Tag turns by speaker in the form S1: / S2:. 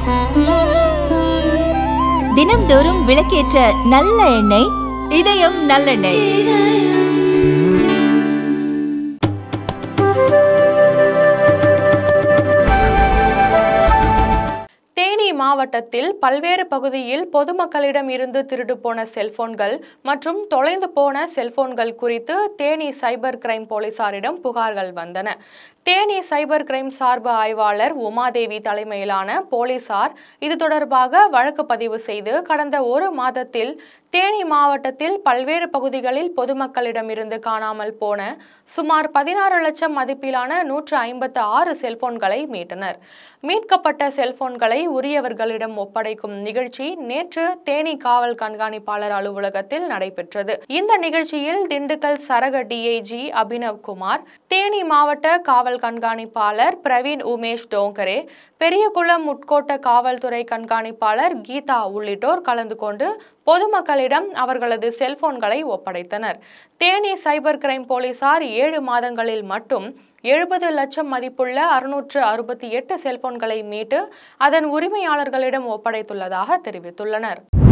S1: தினம்தோறும் விளக்கேற்ற நல்ல எண்ணெய் இதயம் நல்லெண்ணெய்
S2: தேனி மாவட்டத்தில் பல்வேறு பகுதியில் பொதுமக்களிடம் இருந்து திருடு போன செல்போன்கள் மற்றும் தொலைந்து போன செல்போன்கள் குறித்து தேனி சைபர் கிரைம் போலீசாரிடம் புகார்கள் வந்தன தேனி சைபர் கிரைம் சார்பு ஆய்வாளர் உமாதேவி தலைமையிலான போலீசார் இது தொடர்பாக வழக்கு பதிவு செய்து கடந்த ஒரு மாதத்தில் தேனி மாவட்டத்தில் பல்வேறு பகுதிகளில் பொதுமக்களிடமிருந்து காணாமல் போன சுமார் பதினாறு லட்சம் மதிப்பிலான நூற்று ஐம்பத்து ஆறு செல்போன்களை மீட்டனர் மீட்கப்பட்ட செல்போன்களை உரியவர்களிடம் ஒப்படைக்கும் நிகழ்ச்சி நேற்று தேனி காவல் கண்காணிப்பாளர் அலுவலகத்தில் நடைபெற்றது இந்த நிகழ்ச்சியில் திண்டுக்கல் சரக டிஐஜி அபினவ் குமார் தேனி மாவட்ட காவல் கண்காணிப்பாளர் பிரவீன் உமேஷ் டோங்கரே பெரியகுளம் உட்கோட்ட காவல்துறை கண்காணிப்பாளர் கீதா உள்ளிட்டோர் கலந்து கொண்டு பொதுமக்களிடம் அவர்களது செல்போன்களை ஒப்படைத்தனர் தேனி சைபர் கிரைம் போலீசார் ஏழு மாதங்களில் மட்டும் எழுபது லட்சம் மதிப்புள்ள அறுநூற்று அறுபத்தி எட்டு செல்போன்களை மீட்டு அதன் உரிமையாளர்களிடம் ஒப்படைத்துள்ளதாக தெரிவித்துள்ளனர்